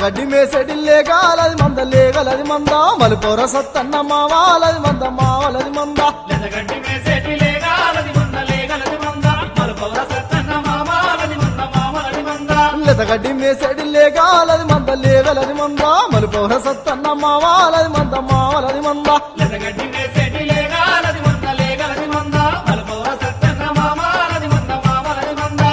లెదగడ్డి మేసడి లేగాలది మంద లేగలది మంద మలుపౌర సత్తన్న మావాలది మంద మావలది మంద లెదగడ్డి మేసేటి లేగాలది మంద లేగలది మంద మలుపౌర సత్తన్న మామాలది మంద మామలది మంద లెదగడ్డి మేసడి లేగాలది మంద లేగలది మంద మలుపౌర సత్తన్న మావాలది మంద మావలది మంద లెదగడ్డి మేసేటి లేగాలది మంద లేగలది మంద మలుపౌర సత్తన్న మామాలది మంద మామలది మంద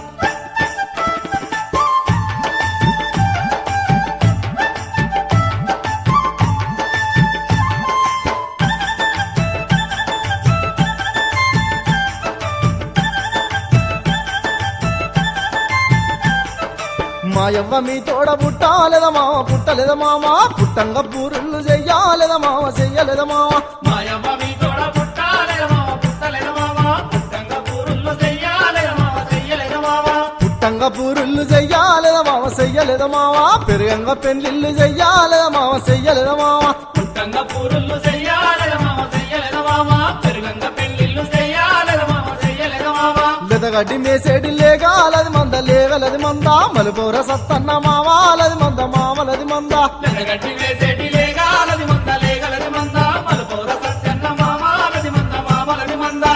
మా యవ్వ మీ తోడ పుట్టాలేద మామ పుట్టలేద మామ పుట్టంగ పూరుళ్ళు చెయ్యాలేద మామ చెయ్యలేద మామ మాయమ్మ మీ తోడ పుట్టాలేద మామ పుట్టలేద మామ పుట్టంగ పూరుల్లో చెయ్యాలేద మామ చెయ్యలేద మామ పుట్టంగ పూరుళ్ళు చెయ్యాలేద మామ చెయ్యలేద మామ పెరుగంగ పెళ్లిళ్ళు చెయ్యాలేద మామ చెయ్యలేద మామ పుట్టంగ పూరుల్లో చెయ్యాలేద మామ చెయ్యలేద మామ పెరుగంగ పెళ్ళిళ్ళు చెయ్యాలేద మామ చెయ్యలేద మామ లెదగడ్డి మేసేడి లేగాలది మంద లేగలది మంద మలుపౌర సత్తన్న మావాలది మంద మామలది మంద లెదగడ్డి వేసేటి లేగాలది మంద లేగలది మంద మలుపౌర సత్యన్న మామాలది మంద మామలది మంద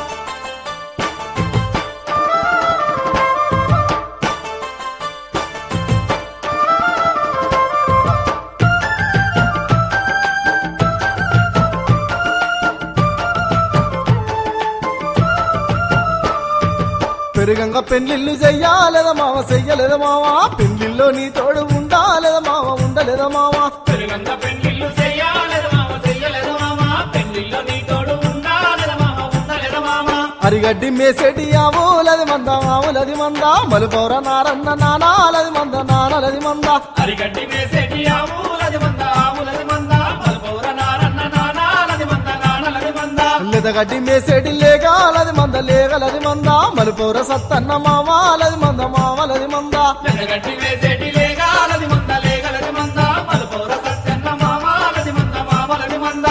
పెరుగంగ పెళ్లిళ్ళు చెయ్యాలేద మామ చెయ్యలేద మామ పెళ్లిల్లో నీ తోడు ఉండాలేద మామ ఉండలేద మామ పెరుగంగ పెళ్ళిళ్ళు చెయ్యాలేద మామ చెయ్యలేద మామ పెళ్ళిళ్ళు నీ తోడు ఉండాలేద మామ ఉండలేద మామ అరిగడ్డి మేసేటి ఆవులది మంద ఆవులది మంద మలుపౌర నారన్న నానాలది మంద నానలది మంద అరిగడ్డి వేసేటి ఆవులది మంద ఆవులది మంద మలుపౌర నారన్న నానాలది మంద నానలది మంద లెదగడ్డి మేసేటి లేగాలది మంద లేగలది మంద మలుపౌర సత్తన్న మావాలది మంద మావలది మంద లెదగడ్డి వేసేటి లేగాలది మంద లేగలది మంద మలుపౌర సత్యన్న మామాలది మంద మామలది మంద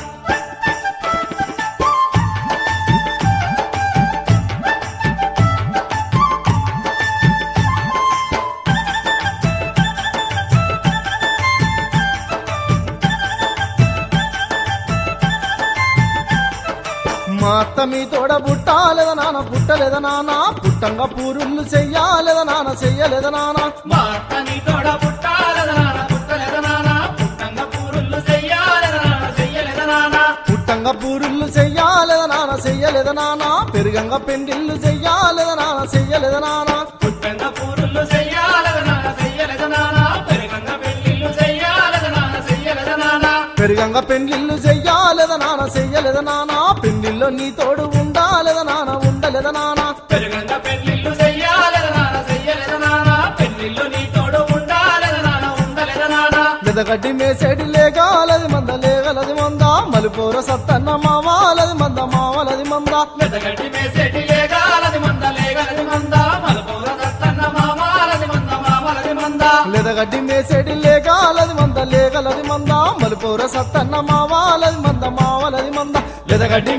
మా అత్త మీ తోడ పుట్టాలేద నాన్న పుట్టలేద నాన్న పుట్టంగ పూరుళ్ళు చెయ్యాలేద నాన్న చెయ్యలేద నాన్న మా అత్త నీ తోడ పుట్టాలద నాన్న పుట్టలేద నాన్న పుట్టంగ పూరుళ్ళు చెయ్యాలద నాన్న చెయ్యలేద నాన్న పుట్టంగ పూరుళ్ళు చెయ్యాలేద నాన్న చెయ్యలేద నాన్న పెరుగంగ పెండిళ్ళు చెయ్యాలేద నాన్న చెయ్యలేద నాన్న పుట్టంగ పూరుళ్ళు చెయ్యాలద నాన్న చెయ్యలేద నాన్న పెరుగంగ పెళ్ళిళ్ళు చెయ్యాలద నాన్న చెయ్యలేద నాన్న పెరుగంగ పెండ్లిళ్ళు చెయ్యాలేద నాన్న చెయ్యలేద నాన్న పెండిల్లో నీ తోడు ఉండాలేద నాన్న ఉండలేద నాన్న పెరుగంగ పెళ్ళిళ్ళు చెయ్యాలద నాన్న చెయ్యలేద నాన్న పెళ్ళిళ్ళు నీ తోడు ఉండాలద నాన్న ఉండలేద నాన్న లెదగడ్డి మేసేడి లేగాలది మంద లేగలది మంద మలుపూర సత్తన్న మావాలది మంద మావలది మంద మెదగడ్డి మేసేటి లేగాలది మంద లేగలది మంద మలపౌర సత్తన్న మామాలది మంద మామలది మంద లెదగడ్డి మేసేడి లేగాలది మంద లేగలది మంద మలుపూర సత్తన్న మావాలది మంద మావలది మంద లెదగడ్డి